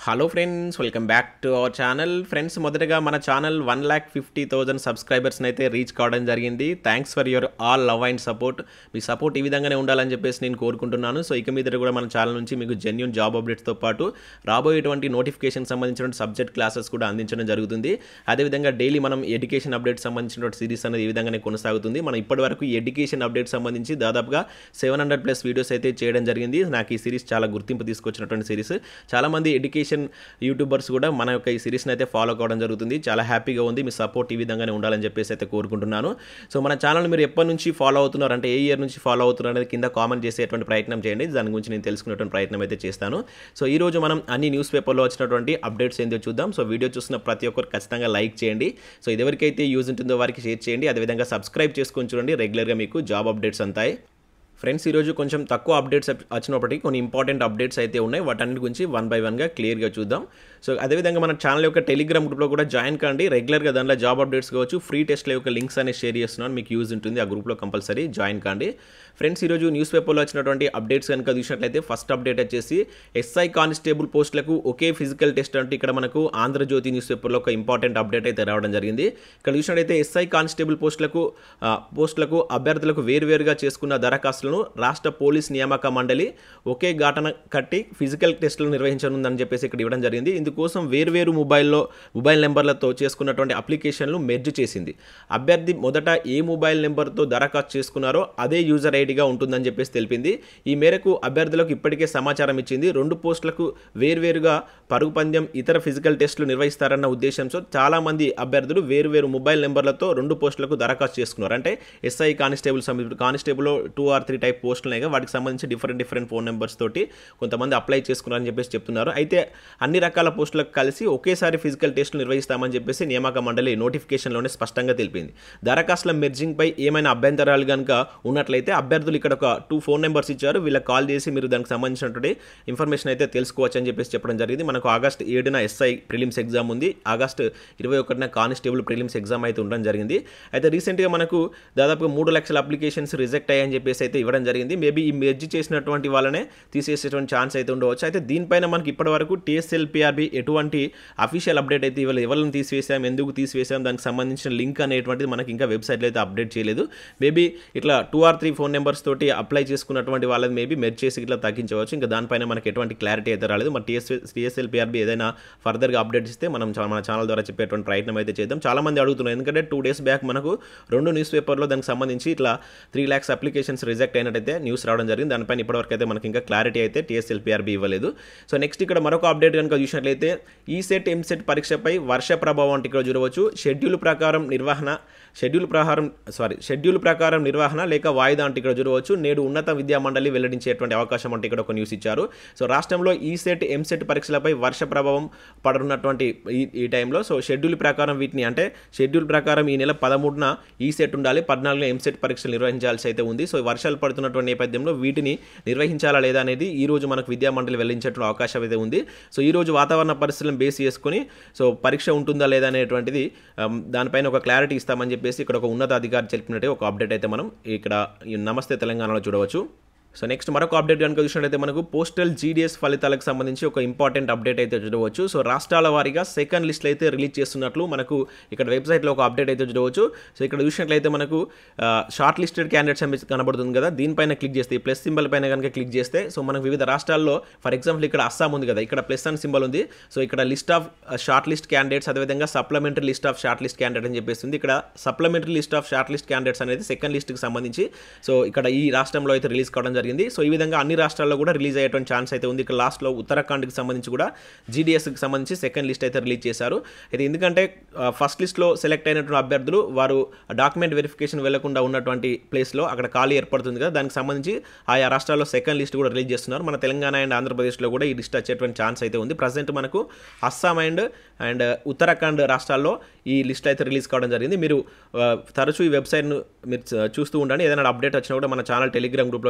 hello friends welcome back to our channel friends మొదటగా మన channel one lakh fifty thousand సబ్స్క్రైబర్స్ని అయితే రీచ్ కావడం జరిగింది thanks for your all love and support మీ సపోర్ట్ ఈ విధంగానే ఉండాలని చెప్పేసి నేను కోరుకుంటున్నాను సో ఇక మీద కూడా మన ఛానల్ నుంచి మీకు జెన్యున్ జాబ్ అప్డేట్స్తో పాటు రాబోయేటువంటి నోటిఫికేషన్ సంబంధించిన సబ్జెక్ట్ క్లాసెస్ కూడా అందించడం జరుగుతుంది అదేవిధంగా డైలీ మనం ఎడ్యుకేషన్ అప్డేట్ సంబంధించిన సిరీస్ అనేది ఈ విధంగానే కొనసాగుతుంది మనం ఇప్పటివరకు ఈ ఎడ్యుకేషన్ అప్డేట్ సంబంధించి దాదాపుగా సెవెన్ హండ్రెడ్ ప్లస్ వీడియోస్ అయితే చేయడం జరిగింది నాకు ఈ సిరీస్ చాలా గుర్తింపు తీసుకొచ్చినటువంటి సిరీస్ చాలామంది ఎడ్యుకేషన్ యూట్యూబర్స్ కూడా మన యొక్క ఈ సిరీస్ని అయితే ఫాలో కావడం జరుగుతుంది చాలా హ్యాపీగా ఉంది మీ సపోర్ట్ ఈ విధంగానే ఉండాలని చెప్పేసి అయితే కోరుకుంటున్నాను సో మన ఛానల్ మీరు ఎప్పటి నుంచి ఫాలో అవుతున్నారు అంటే ఏ ఇయర్ నుంచి ఫాలో అవుతున్నారు అనేది కింద కామెంట్ చేసేటువంటి ప్రయత్నం చేయండి దాని గురించి నేను తెలుసుకునేటువంటి ప్రయత్నం అయితే చేస్తాను సో ఈ రోజు మనం అన్ని న్యూస్ పేపర్లో వచ్చినటువంటి అప్డేట్స్ ఏందో చూద్దాం సో వీడియో చూసిన ప్రతి ఒక్కరు ఖచ్చితంగా లైక్ చేయండి సో ఇది ఎవరికైతే యూజ్ ఉంటుందో వారికి షేర్ చేయండి అదేవిధంగా సబ్స్క్రైబ్ చేసుకొని చూడండి రెగ్యులర్గా మీకు జాబ్ అప్డేట్స్ అంతాయి ఫ్రెండ్స్ ఈరోజు కొంచెం తక్కువ అప్డేట్స్ వచ్చినప్పటికీ కొన్ని ఇంపార్టెంట్ అప్డేట్స్ అయితే ఉన్నాయి వాటన్నిటి గురించి వన్ బై వన్గా క్లియర్గా చూద్దాం సో అదేవిధంగా మన ఛానల్ యొక్క టెలిగ్రామ్ గ్రూప్లో కూడా జాయిన్ కండి రెగ్యులర్గా దానిలో జాబ్ అప్డేట్స్ కావచ్చు ఫ్రీ టెస్ట్ల యొక్క లింక్స్ అనేది షేర్ చేస్తున్నాను మీకు యూజ్ ఉంటుంది ఆ గ్రూప్లో కంపల్సరీ జాయిన్ కండి ఫ్రెండ్స్ ఈరోజు న్యూస్ పేపర్లో వచ్చినటువంటి అప్డేట్స్ కనుక చూసినట్లయితే ఫస్ట్ అప్డేట్ వచ్చేసి ఎస్ఐ కానిస్టేబుల్ పోస్టులకు ఒకే ఫిజికల్ టెస్ట్ అంటే ఇక్కడ మనకు ఆంధ్రజ్యోతి న్యూస్ పేపర్లో ఒక ఇంపార్టెంట్ అప్డేట్ అయితే రావడం జరిగింది ఇక్కడ చూసినట్లయితే ఎస్ఐ కానిస్టేబుల్ పోస్టులకు పోస్టులకు అభ్యర్థులకు వేరువేరుగా చేసుకున్న దరఖాస్తులను రాష్ట్ర పోలీస్ నియామక మండలి ఒకే ఘటన కట్టి ఫిజికల్ టెస్టులు నిర్వహించనుందని చెప్పేసి ఇక్కడ ఇవ్వడం జరిగింది ఇందుకోసం వేర్వేరు మొబైల్లో మొబైల్ నెంబర్లతో చేసుకున్నటువంటి అప్లికేషన్లు మెర్జ్ చేసింది అభ్యర్థి మొదట ఏ మొబైల్ నెంబర్తో దరఖాస్తు చేసుకున్నారో అదే యూజర్ ఐడిగా ఉంటుందని చెప్పేసి తెలిపింది ఈ మేరకు అభ్యర్థులకు ఇప్పటికే సమాచారం ఇచ్చింది రెండు పోస్టులకు వేర్వేరుగా పరుగు పందెం ఇతర ఫిజికల్ టెస్టులు నిర్వహిస్తారన్న ఉద్దేశంతో చాలామంది అభ్యర్థులు వేర్వేరు మొబైల్ నెంబర్లతో రెండు పోస్టులకు దరఖాస్తు చేసుకున్నారు అంటే SI constable constable two or three type పోస్టులు ఉన్నాయి వాటికి సంబంధించి డిఫరెంట్ డిఫరెంట్ ఫోన్ నెంబర్స్ తోటి కొంతమంది అప్లై చేసుకున్నారని చెప్పేసి చెప్తున్నారు అయితే అన్ని రకాల పోస్టులకు కలిసి ఒకేసారి ఫిజికల్ టెస్టులు నిర్వహిస్తామని చెప్పేసి నియామక మండలి నోటిఫికేషన్లోనే స్పష్టంగా తెలిపింది దరఖాస్తుల మెర్జింగ్పై ఏమైనా అభ్యంతరాలు కనుక ఉన్నట్లయితే అభ్యర్థులు ఇక్కడ ఒక టూ ఫోన్ నెంబర్స్ ఇచ్చారు వీళ్ళకి కాల్ చేసి మీరు దానికి సంబంధించినటువంటి ఇన్ఫర్మేషన్ అయితే తెలుసుకోవచ్చు అని చెప్పేసి చెప్పడం జరిగింది మనకు ఆగస్ట్ ఏడున ఎస్ఐ ప్రిలిమ్స్ ఎగ్జామ్ ఉంది ఆగస్ట్ ఇరవై ఒకటిన కానిస్టేబుల్ ప్రిలిమ్స్ ఎగ్జామ్ అయితే ఉండడం జరిగింది అయితే రీసెంట్గా మనకు దాదాపుగా మూడు లక్షల అప్లికేషన్స్ రిజెక్ట్ అయ్యాయని చెప్పేసి అయితే ఇవ్వడం జరిగింది మేబీ ఈ మెర్జ్ చేసినటువంటి వాళ్ళనే తీసేసేటువంటి ఛాన్స్ అయితే ఉండవచ్చు అయితే దీనిపైన మనకి ఇప్పటివరకు టీఎస్ఎల్పిఆర్బి ఎటువంటి అఫీషియల్ అప్డేట్ అయితే ఇవ్వలేదు ఎవరిని తీసివేసాం ఎందుకు తీసివేసాం దానికి సంబంధించిన లింక్ అనేటువంటిది మనకి ఇంకా వెబ్సైట్లో అయితే అప్డేట్ చేయలేదు మేబీ ఇట్లా two or three phone numbers తోటి అప్లై చేసుకున్నటువంటి వాళ్ళని మేబీ మెర్జ్ చేసి ఇట్లా తగ్గించవచ్చు ఇంకా దానిపైన మనకి ఎటువంటి క్లారిటీ అయితే రాలేదు మరి టీఎస్ టీఎస్ఎల్పిఆర్బి ఏదైనా ఫర్దర్గా అప్డేట్ ఇస్తే మనం చా- మన ఛానల్ ద్వారా చెప్పేటువంటి ప్రయత్నం అయితే చేద్దాం చాలా మంది అడుగుతున్నారు ఎందుకంటే టూ డేస్ బ్యాక్ మనకు రెండు న్యూస్ పేపర్లో దానికి సంబంధించి ఇట్లా త్రీ ల్యాక్స్ అప్లికేషన్స్ రిజెక్ట్ అయినట్టయితే న్యూస్ రావడం జరిగింది దానిపైన ఇప్పటివరకు అయితే మనకి ఇంకా క్లారిటీ అయితే టీఎస్ఎల్పిఆర్బి ఇవ్వలేదు సో నెక్స్ట్ ఇక్కడ మరొక అప్డేట్ కనుక చూసినట్లయితే ఈ సెట్ ఎంసెట్ పరీక్షపై వర్ష ప్రభావం అంటే ఇక్కడ చూడవచ్చు షెడ్యూల్ ప్రకారం నిర్వహణ షెడ్యూల్ ప్రకారం సారీ షెడ్యూల్ ప్రకారం నిర్వహణ లేక వాయిదా అంటే ఇక్కడ చూడవచ్చు నేడు ఉన్నత విద్యా మండలి వెల్లడించేటువంటి అవకాశం అంటే ఇక్కడ ఒక న్యూస్ ఇచ్చారు సో రాష్ట్రంలో ఈ సెట్ ఎంసెట్ పరీక్షలపై వర్ష ప్రభావం పడనున్నటువంటి ఈ ఈ టైంలో సో షెడ్యూల్ ప్రకారం వీటిని అంటే షెడ్యూల్ ప్రకారం ఈ నెల పదమూడున ఈ సెట్ ఉండాలి పద్నాలుగున ఎంసెట్ పరీక్షలు నిర్వహించాల్సి అయితే ఉంది సో వర్షాలు పడుతున్నటువంటి నేపథ్యంలో వీటిని నిర్వహించాలా లేదా అనేది ఈ రోజు మనకు విద్యా మండలి వెల్లించేటువంటి అవకాశం అయితే ఉంది సో ఈ రోజు వాతావరణ పరిస్థితులను బేస్ చేసుకుని సో పరీక్ష ఉంటుందా లేదా అనేటువంటిది ఆమ్, దానిపైన ఒక క్లారిటీ ఇస్తామని చెప్పేసి ఇక్కడ ఒక ఉన్నత అధికారి తెలిపినట్టే ఒక అప్డేట్ అయితే మనం ఇక్కడ ఈ నమస్తే తెలంగాణలో చూడవచ్చు సో నెక్స్ట్ మరొక అప్డేట్ కనుక చూసినట్లయితే మనకు పోస్టల్ జీడిఎస్ ఫలితాలకు సంబంధించి ఒక ఇంపార్టెంట్ అప్డేట్ అయితే చూడవచ్చు సో రాష్ట్రాల వారీగా సెకండ్ లిస్ట్లు అయితే రిలీజ్ చేస్తున్నట్లు మనకు ఇక్కడ వెబ్సైట్లో ఒక అప్డేట్ అయితే చూడవచ్చు సో ఇక్కడ చూసినట్లయితే మనకు షార్ట్ లిస్టెడ్ క్యాండిడేట్స్ అని కనబడుతుంది కదా దీనిపైన క్లిక్ చేస్తే ఈ ప్లస్ సింబల్ పైన కనుక క్లిక్ చేస్తే సో మనకు వివిధ రాష్ట్రాల్లో ఫర్ ఎగ్జాంపుల్ ఇక్కడ అస్సాం ఉంది కదా ఇక్కడ ప్లస్ అని సింబల్ ఉంది సో ఇక్కడ list of short list candidates అదేవిధంగా supplementary list of short list candidate అని చెప్పేస్తుంది ఇక్కడ supplementary list of short list candidates second సెకండ్ లిస్ట్కి సంబంధించి సో ఇక్కడ ఈ రాష్ట్రంలో అయితే రిలీజ్ కావడం జరిగింది సో ఈ విధంగా అన్ని రాష్ట్రాల్లో కూడా రిలీజ్ అయ్యేటువంటి ఛాన్స్ అయితే ఉంది ఇక్కడ లాస్ట్లో ఉత్తరాఖండ్కి సంబంధించి కూడా జీడీఎస్కి సంబంధించి సెకండ్ లిస్ట్ అయితే రిలీజ్ చేశారు అయితే ఎందుకంటే ఫస్ట్ లిస్ట్లో సెలెక్ట్ అయినటువంటి అభ్యర్థులు వారు డాక్యుమెంట్ వెరిఫికేషన్ వెళ్లకుండా ఉన్నటువంటి ప్లేస్లో అక్కడ ఖాళీ ఏర్పడుతుంది కదా దానికి సంబంధించి ఆయా రాష్ట్రాల్లో సెకండ్ లిస్ట్ కూడా రిలీజ్ చేస్తున్నారు మన తెలంగాణ అండ్ ఆంధ్రప్రదేశ్లో కూడా ఈ లిస్ట్ వచ్చేటువంటి ఛాన్స్ అయితే ఉంది ప్రజెంట్ మనకు అస్సాం అండ్ అండ్ ఉత్తరాఖండ్ రాష్ట్రాల్లో ఈ లిస్ట్ అయితే రిలీజ్ కావడం జరిగింది మీరు ఆ, తరచూ ఈ వెబ్సైట్ను మీరు చ- చూస్తూ ఉండండి ఏదైనా అప్డేట్ వచ్చినా కూడా మన ఛానల్ టెలిగ్రామ్ గ్రూప్లో నేను షేర్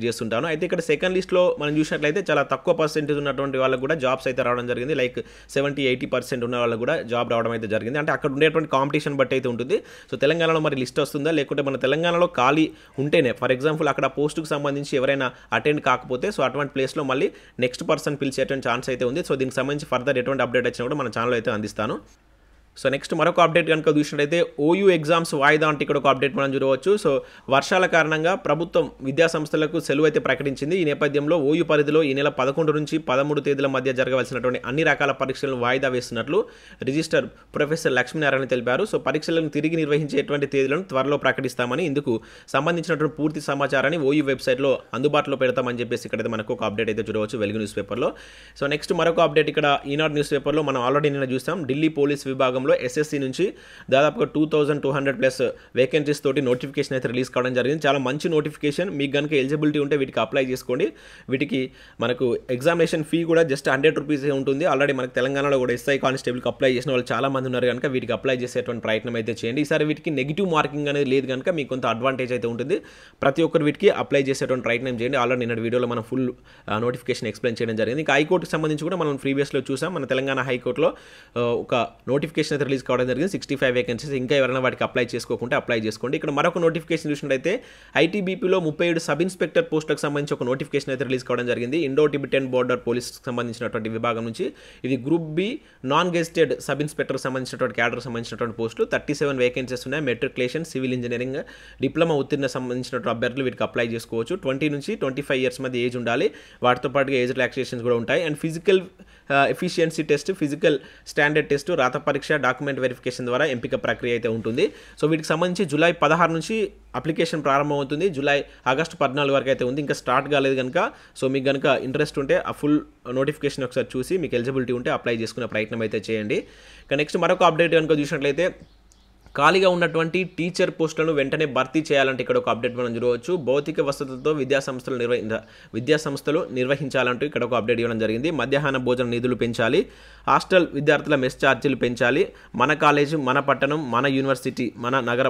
చేస్తుంటాను అయితే ఇక్కడ సెకండ్ లిస్ట్లో మనం చూసినట్లయితే చాలా తక్కువ పర్సెంటేజ్ ఉన్నటువంటి వాళ్ళకి కూడా జాబ్స్ అయితే రావడం జరిగింది లైక్ సెవెంటీ ఎయిటీ పర్సెంట్ ఉన్న వాళ్ళకి కూడా జాబ్ రావడం అయితే జరిగింది అంటే అక్కడ ఉండేటువంటి కాంపిటీషన్ బట్టి అయితే ఉంటుంది సో తెలంగాణలో మరి లిస్ట్ వస్తుందా లేకుంటే మన తెలంగాణలో ఖాళీ ఉంటేనే ఫర్ ఎగ్జాంపుల్ అక్కడ పోస్టుకు సంబంధించి ఎవరైనా అటెండ్ కాకపోతే సో అటువంటి ప్లేస్లో మళ్ళీ నెక్స్ట్ పర్సన్ పిలిచేటువంటి ఛాన్స్ అయితే ఉంది సో దీనికి సంబంధించి ఫర్దర్ ఎటువంటి అప్డేట్ వచ్చినా కూడా మన ఛానల్ అయితే అందిస్తాను సో నెక్స్ట్ మరొక అప్డేట్ కనుక చూసినట్టయితే ఓయూ ఎగ్జామ్స్ వాయిదా అంటే ఇక్కడ ఒక అప్డేట్ మనం చూడవచ్చు సో వర్షాల కారణంగా ప్రభుత్వం విద్యా సంస్థలకు సెలవు అయితే ప్రకటించింది ఈ నేపథ్యంలో ఓయూ పరిధిలో ఈ నెల పదకొండు నుంచి పదమూడు తేదీల మధ్య జరగవలసినటువంటి అన్ని రకాల పరీక్షలను వాయిదా వేస్తున్నట్లు రిజిస్టర్ ప్రొఫెసర్ లక్ష్మీనారాయణ తెలిపారు సో పరీక్షలను తిరిగి నిర్వహించేటువంటి తేదీలను త్వరలో ప్రకటిస్తామని ఇందుకు సంబంధించినటువంటి పూర్తి సమాచారాన్ని ఓయూ వెబ్సైట్లో అందుబాటులో పెడతామని చెప్పేసి ఇక్కడైతే మనకు ఒక అప్డేట్ అయితే చూడవచ్చు వెలుగు న్యూస్ పేపర్లో సో నెక్స్ట్ మరొక అప్డేట్ ఇక్కడ ఈనాడు న్యూస్ పేపర్లో మనం ఆల్రెడీ నిన్న చూసాం ఢిల్లీ పోలీస్ విభాగంలో ఎస్ఎస్సి నుంచి దాదాపుగా two thousand two hundred plus vacancies తోటి నోటిఫికేషన్ అయితే రిలీజ్ కావడం జరిగింది చాలా మంచి నోటిఫికేషన్ మీకు కనుక ఎలిజిబిలిటీ ఉంటే వీటికి అప్లై చేసుకోండి వీటికి మనకు ఎగ్జామినేషన్ ఫీ కూడా జస్ట్ హండ్రెడ్ రూపీస్ ఉంటుంది ఆల్రెడీ మనకు తెలంగాణలో కూడా ఎస్ఐ కానిస్టేబుల్కి అప్లై చేసిన వాళ్ళు చాలా మంది ఉన్నారు కనుక వీటికి అప్లై చేసేటువంటి ప్రయత్నం అయితే చేయండి ఈసారి వీటికి నెగిటివ్ మార్కింగ్ అనేది లేదు కనుక మీకు కొంత అడ్వాంటేజ్ అయితే ఉంటుంది ప్రతి ఒక్కరు వీటికి అప్లై చేసేటువంటి ప్రయత్నం చేయండి ఆల్రెడీ నిన్న వీడియోలో మనం ఫుల్ నోటిఫికేషన్ ఎక్స్ప్లెయిన్ చేయడం జరిగింది ఇంకా హైకోర్టుకి సంబంధించి కూడా మనం ప్రీవియస్లో చూసాం మన తెలంగాణ హైకోర్టులో ఆ, ఒక నోటిఫికేషన్ అయితే రిలీజ్ కావడం జరిగింది సిక్స్టీ ఫైవ్ వేకెన్సీస్ ఇంకా ఎవరైనా వాటికి అప్లై చేసుకోకుంటే అప్లై చేసుకోండి ఇక్కడ మరొక నోటిఫికేషన్ చూసినట్టయితే ఐటీబీపీలో ముప్పై ఏడు సబ్ ఇన్స్పెక్టర్ పోస్టులకు సంబంధించి ఒక నోటిఫికేషన్ అయితే రిలీజ్ కావడం జరిగింది ఇండో టిబిటెన్ బోర్డర్ పోలీస్కి సంబంధించినటువంటి విభాగం నుంచి ఇది group B non gazetted sub inspector సంబంధించినటువంటి క్యాడర్ సంబంధించినటువంటి పోస్టులు థర్టీ సెవెన్ వేకెన్సీస్ ఉన్నాయి మెట్రికులేషన్ సివిల్ ఇంజనీరింగ్ డిప్లొమా ఉత్తీర్ణ సంబంధించినటువంటి అభ్యర్థులు వీటికి అప్లై చేసుకోవచ్చు ట్వంటీ నుంచి ట్వంటీ ఫైవ్ ఇయర్స్ మధ్య ఏజ్ ఉండాలి వాటితో పాటుగా ఏజ్ రిలాక్సేషన్స్ కూడా ఉంటాయి and physical efficiency test physical standard test రాత పరీక్ష డాక్యుమెంట్ వెరిఫికేషన్ ద్వారా ఎంపిక ప్రక్రియ అయితే ఉంటుంది సో వీటికి సంబంధించి జూలై పదహారు నుంచి అప్లికేషన్ ప్రారంభమవుతుంది జూలై ఆగస్టు పద్నాలుగు వరకు అయితే ఉంది ఇంకా స్టార్ట్ కాలేదు కనుక సో మీకు కనుక ఇంట్రెస్ట్ ఉంటే ఆ ఫుల్ నోటిఫికేషన్ ఒకసారి చూసి మీకు ఎలిజిబిలిటీ ఉంటే అప్లై చేసుకునే ప్రయత్నం అయితే చేయండి ఇక నెక్స్ట్ మరొక అప్డేట్ కనుక చూసినట్లయితే ఖాళీగా ఉన్నటువంటి టీచర్ పోస్టులను వెంటనే భర్తీ చేయాలంటే ఇక్కడ ఒక అప్డేట్ మనం చూడవచ్చు భౌతిక వసతులతో విద్యా సంస్థలు నిర్వహి విద్యా సంస్థలు నిర్వహించాలంటూ ఇక్కడ ఒక అప్డేట్ ఇవ్వడం జరిగింది మధ్యాహ్న భోజన నిధులు పెంచాలి హాస్టల్ విద్యార్థుల మెస్ ఛార్జీలు పెంచాలి మన కాలేజ్ మన పట్టణం మన యూనివర్సిటీ మన నగర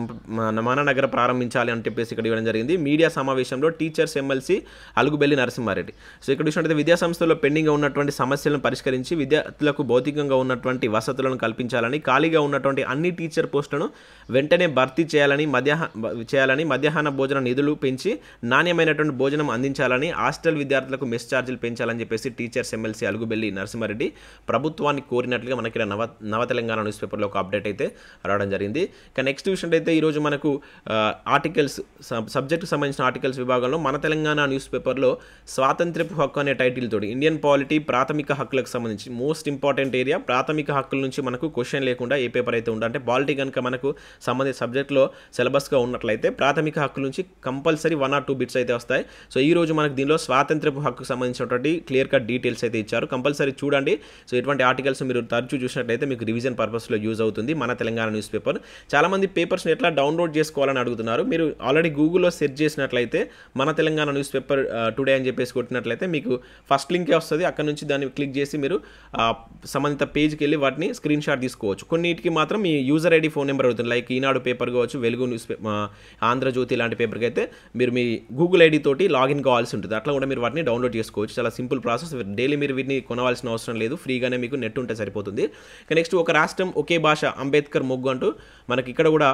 మన మన నగర ప్రారంభించాలి అని చెప్పేసి ఇక్కడ ఇవ్వడం జరిగింది మీడియా సమావేశంలో teachers MLC Alugubelli Narasimhareddy so ఇక్కడ చూసినట్లయితే విద్యా సంస్థల్లో పెండింగ్గా ఉన్నటువంటి సమస్యలను పరిష్కరించి విద్యార్థులకు భౌతికంగా ఉన్నటువంటి వసతులను కల్పించాలని ఖాళీగా ఉన్నటువంటి అన్ని టీచర్ పోస్టులను వెంటనే భర్తీ చేయాలని మధ్యాహ్న చేయాలని మధ్యాహ్న భోజన నిధులు పెంచి నాణ్యమైనటువంటి భోజనం అందించాలని హాస్టల్ విద్యార్థులకు మెస్ ఛార్జీలు పెంచాలని చెప్పేసి టీచర్స్ ఎమ్మెల్సీ అలుగుబెల్లి నరసింహారెడ్డి ప్రభుత్వాన్ని కోరినట్లుగా మనకి ఇక్కడ నవ నవ తెలంగాణ న్యూస్ పేపర్లో ఒక అప్డేట్ అయితే రావడం జరిగింది ఇక నెక్స్ట్ విషయం అయితే ఈరోజు మనకు ఆర్టికల్స్ సబ్జెక్టుకు సంబంధించిన ఆర్టికల్స్ విభాగంలో మన తెలంగాణ న్యూస్ పేపర్లో స్వాతంత్ర్యపు హక్కు అనే టైటిల్ తోటి ఇండియన్ పాలిటీ ప్రాథమిక హక్కులకు సంబంధించి మోస్ట్ ఇంపార్టెంట్ ఏరియా ప్రాథమిక హక్కుల నుంచి మనకు క్వశ్చన్ లేకుండా ఏ పేపర్ అయితే ఉందంటే పాలిటీ కనుక మనకు సంబంధిత సబ్జెక్ట్లో సిలబస్గా ఉన్నట్లయితే ప్రాథమిక హక్కుల నుంచి compulsory one or two bits అయితే వస్తాయి సో ఈ రోజు మనకు దీనిలో స్వాతంత్ర్యపు హక్కుకు సంబంధించినటువంటి క్లియర్ కట్ డీటెయిల్స్ అయితే ఇచ్చారు కంపల్సరీ చూడండి సో ఇటువంటి ఆర్టికల్స్ మీరు తరచూ చూసినట్లయితే మీకు రివిజన్ పర్పస్లో యూజ్ అవుతుంది మన తెలంగాణ న్యూస్ పేపర్ చాలామంది పేపర్స్ని ఎట్లా డౌన్లోడ్ చేసుకోవాలని అడుగుతున్నారు మీరు ఆల్రెడీ గూగుల్లో సెర్చ్ చేసినట్లయితే మన తెలంగాణ న్యూస్ పేపర్ టుడే అని చెప్పేసి కొట్టినట్లయితే మీకు ఫస్ట్ లింకే వస్తుంది అక్కడ నుంచి దాన్ని క్లిక్ చేసి మీరు ఆ, సంబంధిత పేజ్కి వెళ్ళి వాటిని స్క్రీన్ షాట్ తీసుకోవచ్చు కొన్నిటికి మాత్రం మీ యూజర్ ఐడి ఫోన్ నెంబర్ అవుతుంది లైక్ ఈనాడు పేపర్ కావచ్చు వెలుగు న్యూస్ పే- ఆ, ఆంధ్రజ్యోతి లాంటి పేపర్కి అయితే మీరు మీ గూగుల్ ఐడి తోటి లాగిన్ కావాల్సి ఉంటుంది అట్లా కూడా మీరు వాటిని డౌన్లోడ్ చేసుకోవచ్చు చాలా సింపుల్ ప్రాసెస్ డైలీ మీరు వీటిని కొనవలసిన అవసరం లేదు ఫ్రీగానే మీకు నెట్ ఉంటే సరిపోతుంది ఇక నెక్స్ట్ ఒక రాష్ట్రం ఒకే భాష అంబేద్కర్ మొగ్గు అంటూ మనకి ఇక్కడ కూడా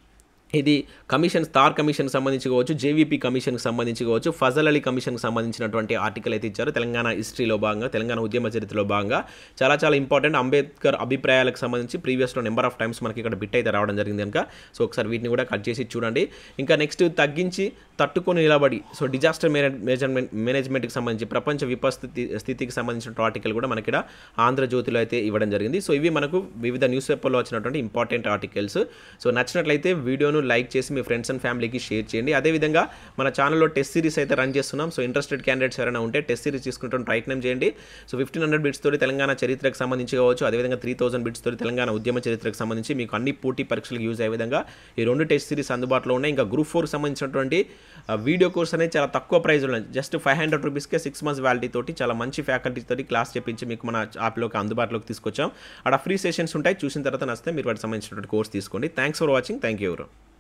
ఇది కమిషన్ స్టార్ కమిషన్కి సంబంధించి కావచ్చు జేవీపీ కమిషన్కి సంబంధించి కావచ్చు ఫజల్ అలీ కమిషన్కి సంబంధించినటువంటి ఆర్టికల్ అయితే ఇచ్చారు తెలంగాణ హిస్టరీలో భాగంగా తెలంగాణ ఉద్యమ చరిత్రలో భాగంగా చాలా చాలా ఇంపార్టెంట్ అంబేద్కర్ అభిప్రాయాలకు సంబంధించి ప్రీవియస్లో నెంబర్ ఆఫ్ టైమ్స్ మనకి ఇక్కడ బిట్ అయితే రావడం జరిగింది కనుక సో ఒకసారి వీటిని కూడా కట్ చేసి చూడండి ఇంకా నెక్స్ట్ తగ్గించి తట్టుకొని నిలబడి సో డిజాస్టర్ మేనేజ్మెంట్ మేనేజ్మెంట్కి సంబంధించి ప్రపంచ విపస్థితి స్థితికి సంబంధించిన ఆర్టికల్ కూడా మనకి ఇక్కడ ఆంధ్రజ్యోతిలో అయితే ఇవ్వడం జరిగింది సో ఇవి మనకు వివిధ న్యూస్ పేపర్లో వచ్చినటువంటి ఇంపార్టెంట్ ఆర్టికల్స్ సో నచ్చినట్లయితే వీడియోను లైక్ చేసి మీ ఫ్రెండ్స్ అండ్ ఫ్యామిలీకి షేర్ చేయండి అదేవిధంగా మన ఛానల్లో టెస్ట్ సిరీస్ అయితే రన్ చేస్తున్నాం సో ఇంట్రెస్టెడ్ క్యాండిడేట్స్ ఎవరైనా ఉంటే టెస్ట్ సిరీస్ తీసుకుంటే ప్రయత్నం చేయండి సో ఫిఫ్టీన్ హండ్రెడ్ బిట్స్ తోటి తెలంగాణ చరిత్రకు సంబంధించి కావచ్చు అదేవిధంగా త్రీ థౌసండ్ బిట్స్ తోటి తెలంగాణ ఉద్యమ చరిత్రకు సంబంధించి మీకు అన్ని పోటీ పరీక్షలకు యూజ్ అయ్యే విధంగా ఈ రెండు టెస్ట్ సిరీస్ అందుబాటులో ఉన్నాయి ఇంకా గ్రూప్ ఫోర్కి సంబంధించినటువంటి ఆ, వీడియో కోర్స్ అనేది చాలా తక్కువ ప్రైస్ ఉన్నాయి జస్ట్ ఫైవ్ హండ్రెడ్ రూపీస్కే సిక్స్ మంత్స్ వ్యాలిటీ తోటి చాలా మంచి ఫ్యాకల్టీ తోటి క్లాస్ చెప్పించి మీకు మన యాప్లోకి అందుబాటులోకి తీసుకొచ్చాం అక్కడ ఫ్రీ సెషన్స్ ఉంటాయి చూసిన తర్వాత నచ్చితే మీరు వాటికి సంబంధించినటువంటి కోర్స్ తీసుకోండి thanks for watching thank you ఎవరు